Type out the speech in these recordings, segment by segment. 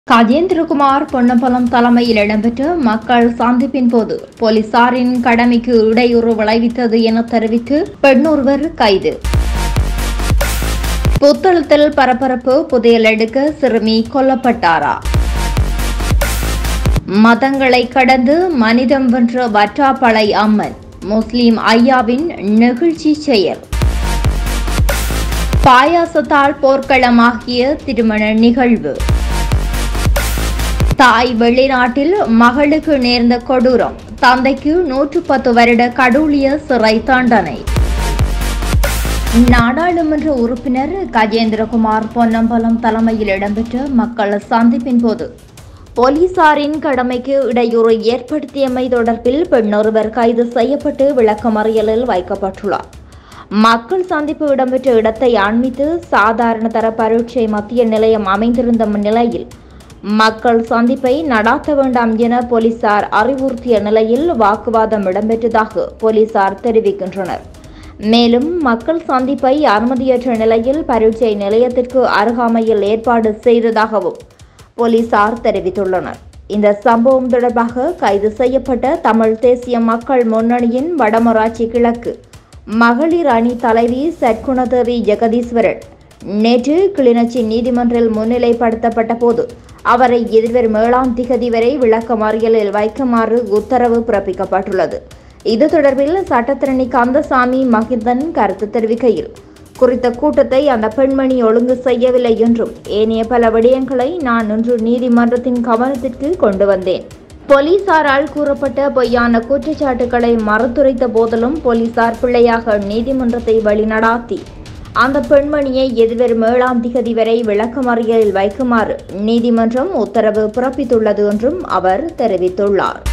கஜேந்திரகுமார் பொன்னம்பலம் தலைமையில் இடம்பெற்ற மக்கள் சந்திப்பின் போது போலீசாரின் கடமைக்கு இடையூறு விளைவித்தது என தெரிவித்து பெண்ணொருவர் கைது புத்தளத்தில் பரபரப்பு புதையல் எடுக்க சிறுமி கொல்லப்பட்டாரா மதங்களை கடந்து மனிதம் வென்ற வற்றாப்பளை அம்மன் முஸ்லிம் ஐயாவின் நெகிழ்ச்சி செயல் பாயாசத்தால் போர்க்களமாகிய திருமண நிகழ்வு தாய் வெளிநாட்டில் மகளுக்கு நேர்ந்த கொடூரம் தந்தைக்கு நூற்று பத்து வருட கடூழிய சிறை தண்டனை நாடாளுமன்ற உறுப்பினர் கஜேந்திரகுமார் பொன்னம்பலம் தலைமையில் இடம்பெற்ற மக்கள் சந்திப்பின் போது போலீசாரின் கடமைக்கு இடையூறு ஏற்படுத்தியமை தொடர்பில் பெண்ணொருவர் கைது செய்யப்பட்டு விளக்கமறியலில் வைக்கப்பட்டுள்ளார் மக்கள் சந்திப்பு இடம்பெற்ற இடத்தை அண்மித்து சாதாரண தர பரீட்சை மத்திய நிலையம் அமைந்திருந்த நிலையில் மக்கள் சந்திப்பை நடாத்த வேண்டாம் என போலீசார் அறிவுறுத்திய நிலையில் வாக்குவாதம் இடம்பெற்றதாக போலீசார் தெரிவிக்கின்றனர் மேலும் மக்கள் சந்திப்பை அனுமதியற்ற நிலையில் பரீட்சை நிலையத்திற்கு அருகாமையில் ஏற்பாடு செய்ததாகவும் போலீசார் தெரிவித்துள்ளனர் இந்த சம்பவம் தொடர்பாக கைது செய்யப்பட்ட தமிழ் தேசிய மக்கள் முன்னணியின் வடமராட்சி கிழக்கு மகளிர் அணி தலைவி சற்குணதேவி ஜெகதீஸ்வரன் நேற்று கிளிநொச்சி நீதிமன்றில் முன்னிலைப்படுத்தப்பட்ட போது அவரை எதிர்வரும் ஏழாம் திகதி வரை விளக்கமறியலில் வைக்குமாறு உத்தரவு பிறப்பிக்கப்பட்டுள்ளது இது தொடர்பில் சட்டத்திரணி கந்தசாமி மகிந்தன் கருத்து தெரிவிக்கையில் குறித்த கூட்டத்தை அந்த பெண்மணி ஒழுங்கு செய்யவில்லை என்றும் ஏனைய பல விடயங்களை நான் இன்று நீதிமன்றத்தின் கவனத்திற்கு கொண்டு வந்தேன் போலீசாரால் கூறப்பட்ட பொய்யான குற்றச்சாட்டுகளை மறுத்துரைத்த போதிலும் போலீசார் பிள்ளையாக நீதிமன்றத்தை வழிநடாத்தி அந்த பெண்மணியை எதிர்வரும் ஏழாம் திகதி வரை விளக்கமறியலில் வைக்குமாறு நீதிமன்றம் உத்தரவு பிறப்பித்துள்ளது என்றும் அவர் தெரிவித்துள்ளார்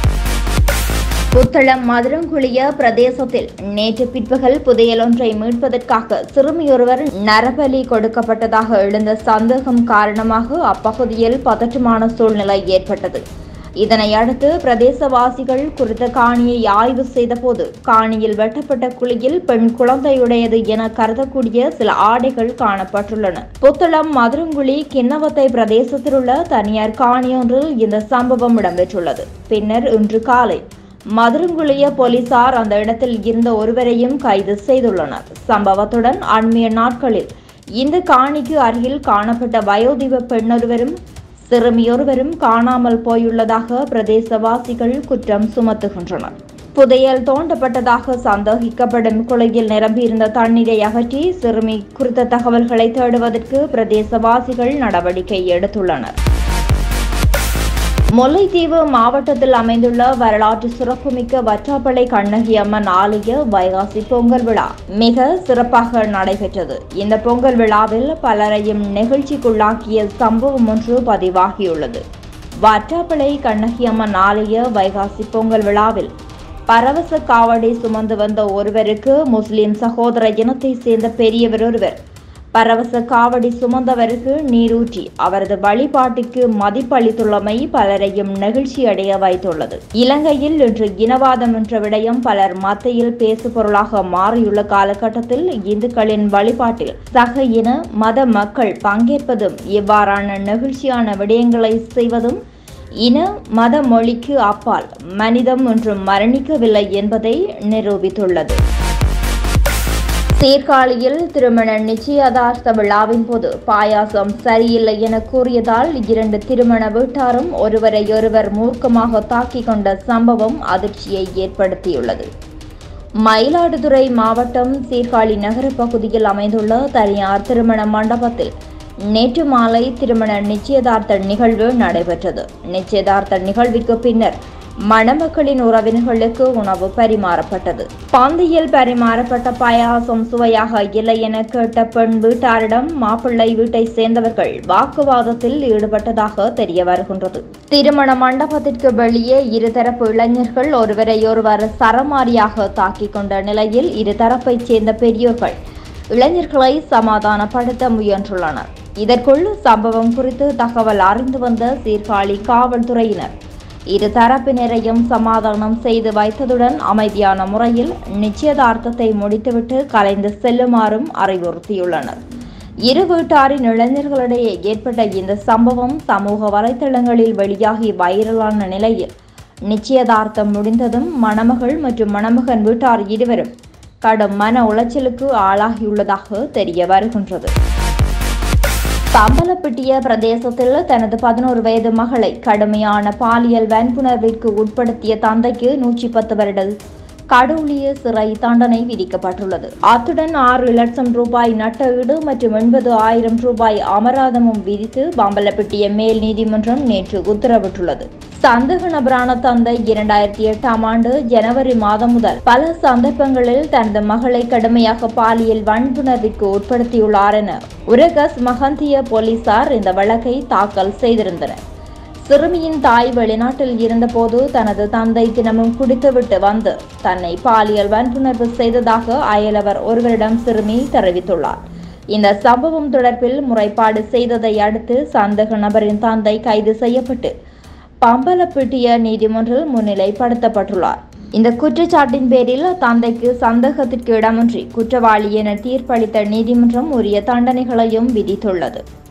புத்தளம் மதுரங்குழிய பிரதேசத்தில் நேற்று பிற்பகல் புதையல் ஒன்றை மீட்பதற்காக சிறுமியொருவர் நரபலி கொடுக்கப்பட்டதாக எழுந்த சந்தேகம் காரணமாக அப்பகுதியில் பதற்றமான சூழ்நிலை ஏற்பட்டது இதனை அடுத்து பிரதேசவாசிகள் குறித்த காணியை ஆய்வு செய்தபோது காணியில் வெட்டப்பட்ட குழியில் பெண் குழந்தையுடையது என கருதக்கூடிய சில ஆடைகள் காணப்பட்டுள்ளன புத்தளம் மதுரங்குழி கிண்ணவத்தை பிரதேசத்தில் உள்ள தனியார் காணியொன்றில் இந்த சம்பவம் இடம்பெற்றுள்ளது பின்னர் இன்று காலை மதுரங்குழிய போலீசார் அந்த இடத்தில் இருந்த ஒருவரையும் கைது செய்துள்ளனர் சம்பவத்துடன் அண்மைய நாட்களில் இந்த காணிக்கு அருகில் காணப்பட்ட வயோதிப பெண்ணொருவரும் சிறுமியொருவரும் காணாமல் போயுள்ளதாக பிரதேசவாசிகள் குற்றம் சுமத்துகின்றனர் புதையல் தோண்டப்பட்டதாக சந்தேகிக்கப்படும் குழியில் நிரம்பியிருந்த தண்ணீரை அகற்றி சிறுமி குறித்த தகவல்களை தேடுவதற்கு பிரதேசவாசிகள் நடவடிக்கை எடுத்துள்ளனர் முல்லைத்தீவு மாவட்டத்தில் அமைந்துள்ள வரலாற்று சிறப்புமிக்க வற்றாப்பளை கண்ணகி அம்மன் ஆலய வைகாசி பொங்கல் விழா மிக சிறப்பாக நடைபெற்றது இந்த பொங்கல் விழாவில் பலரையும் நெகிழ்ச்சிக்குள்ளாக்கிய சம்பவம் ஒன்று பதிவாகியுள்ளது வற்றாப்பளை கண்ணகி அம்மன் ஆலய வைகாசி பொங்கல் விழாவில் பரவச காவடி சுமந்து வந்த ஒருவருக்கு முஸ்லிம் சகோதர இனத்தை சேர்ந்த பெரியவர் ஒருவர் பரவச காவடி சுமந்தவருக்கு நீரூற்றி அவரது வழிபாட்டுக்கு மதிப்பளித்துள்ளமை பலரையும் நெகிழ்ச்சி அடைய வைத்துள்ளது இலங்கையில் இன்று இனவாதம் என்ற விடயம் பலர் மத்தியில் பேசு பொருளாக மாறியுள்ள காலகட்டத்தில் இந்துக்களின் வழிபாட்டில் சக இன மத மக்கள் பங்கேற்பதும் இவ்வாறான நெகிழ்ச்சியான விடயங்களை செய்வதும் இன மத மொழிக்கு அப்பால் மனிதம் ஒன்றும் மரணிக்கவில்லை என்பதை நிரூபித்துள்ளது சீர்காழியில் திருமண நிச்சயதார்த்த விழாவின் போது பாயாசம் சரியில்லை என கூறியதால் இரண்டு திருமண வீட்டாரும் ஒருவரையொருவர் மூர்க்கமாக தாக்கிக் கொண்ட சம்பவம் அதிர்ச்சியை ஏற்படுத்தியுள்ளது மயிலாடுதுறை மாவட்டம் சீர்காழி நகர பகுதியில் அமைந்துள்ள தனியார் திருமண மண்டபத்தில் நேற்று மாலை திருமண நிச்சயதார்த்த நிகழ்வு நடைபெற்றது நிச்சயதார்த்த நிகழ்விற்கு பின்னர் மணமக்களின் உறவினர்களுக்கு உணவு பரிமாறப்பட்டது பந்தியில் பரிமாறப்பட்ட பாயாசம் சுவையாக இல்லை என கேட்ட பெண் வீட்டாரிடம் மாப்பிள்ளை வீட்டை சேர்ந்தவர்கள் வாக்குவாதத்தில் ஈடுபட்டதாக தெரிய வருகின்றது திருமண மண்டபத்திற்கு வெளியே இருதரப்பு இளைஞர்கள் ஒருவரையொருவர் சரமாரியாக தாக்கிக் கொண்ட நிலையில் இருதரப்பைச் சேர்ந்த பெரியோர்கள் இளைஞர்களை சமாதானப்படுத்த முயன்றுள்ளனர் இதற்குள் சம்பவம் குறித்து தகவல் அறிந்து வந்த சீர்காழி காவல்துறையினர் இரு தரப்பினரையும் சமாதானம் செய்து வைத்ததுடன் அமைதியான முறையில் நிச்சயதார்த்தத்தை முடித்துவிட்டு கலைந்து செல்லுமாறும் அறிவுறுத்தியுள்ளனர் இரு வீட்டாரின் இளைஞர்களிடையே ஏற்பட்ட இந்த சம்பவம் சமூக வலைதளங்களில் வெளியாகி வைரலான நிலையில் நிச்சயதார்த்தம் முடிந்ததும் மணமகள் மற்றும் மணமகன் வீட்டார் இருவரும் கடும் மன உளைச்சலுக்கு ஆளாகியுள்ளதாக தெரிய வருகின்றது தம்பலப்பிட்டிய பிரதேசத்தில் தனது பதினோரு வயது மகளை கடுமையான பாலியல் வன்புணர்விற்கு உட்படுத்திய தந்தைக்கு நூற்றி பத்து வருட கடூழிய சிறை தண்டனை விதிக்கப்பட்டுள்ளது அத்துடன் ஆறு லட்சம் ரூபாய் நட்ட ஈடு மற்றும் எண்பது ஆயிரம் ரூபாய் அபராதமும் விதித்து பம்பலப்பிட்டிய மேல் நீதிமன்றம் நேற்று உத்தரவிட்டுள்ளது சந்தேக நபரான தந்தை இரண்டாயிரத்தி எட்டாம் ஆண்டு ஜனவரி மாதம் முதல் பல சந்தர்ப்பங்களில் தனது மகளை கடுமையாக பாலியல் வன்புணர்விற்கு உட்படுத்தியுள்ளார் என உரகஸ் மகந்திய போலீசார் இந்த வழக்கை தாக்கல் செய்திருந்தனர் சிறுமியின் தாய் வெளிநாட்டில் இருந்தபோது தனது தந்தை தினமும் குடித்துவிட்டு வந்து தன்னை பாலியல் வன்புணர்வு செய்ததாக அயலவர் ஒருவரிடம் சிறுமி தெரிவித்துள்ளார் இந்த சம்பவம் தொடர்பில் முறைப்பாடு செய்ததை அடுத்து சந்தேக நபரின் தந்தை கைது செய்யப்பட்டு பம்பலப்பிட்டிய நீதிமன்றில் முன்னிலைப்படுத்தப்பட்டுள்ளார் இந்த குற்றச்சாட்டின் பேரில் தந்தைக்கு சந்தேகத்திற்கு இடமின்றி குற்றவாளி என தீர்ப்பளித்த நீதிமன்றம் உரிய தண்டனைகளையும் விதித்துள்ளது